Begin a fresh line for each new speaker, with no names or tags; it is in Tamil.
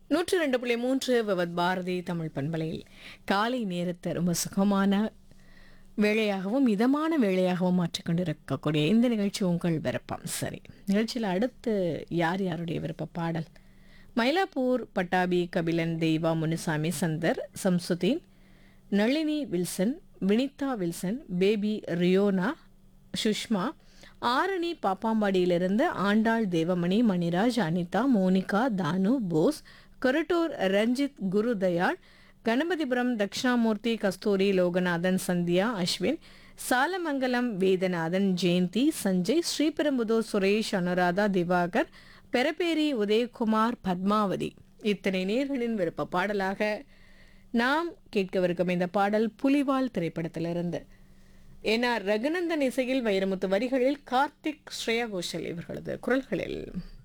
நூற்று ரெண்டு புள்ளி மூன்று விவத் பாரதி தமிழ் பண்பலையில் காலை நேரத்தை ரொம்ப சுகமான வேலையாகவும் இதமான வேலையாகவும் மாற்றிக்கொண்டிருக்கக்கூடிய இந்த நிகழ்ச்சி உங்கள் விருப்பம் சரி நிகழ்ச்சியில் அடுத்து யார் யாருடைய விருப்ப பாடல் Mylapore Pattabi Kabilan Deiva Munusamy Chandar Samsudeen Nalini Wilson Vinitha Wilson baby Riona Sushma Arani பாப்பாம்பாடியிலிருந்து ஆண்டாள் தேவமணி மணிராஜ் அனிதா மோனிகா தானு போஸ் கொரட்டூர் ரஞ்சித் குருதயாள் கணபதிபுரம் தக்ஷணாமூர்த்தி கஸ்தூரி லோகநாதன் சந்தியா அஸ்வின் சாலமங்கலம் வேதநாதன் ஜெயந்தி சஞ்சய் ஸ்ரீபெரும்புதூர் சுரேஷ் அனுராதா திவாகர் பெரப்பேரி உதயகுமார் பத்மாவதி இத்தனை நேர்களின் விருப்ப பாடலாக நாம் கேட்கவிருக்கும் இந்த பாடல் புலிவால் திரைப்படத்திலிருந்து என்ஆர் ரகுநந்தன் இசையில் வைரமுத்து வரிகளில் கார்த்திக் ஸ்ரேயா கோஷல் இவர்களது குரல்களில்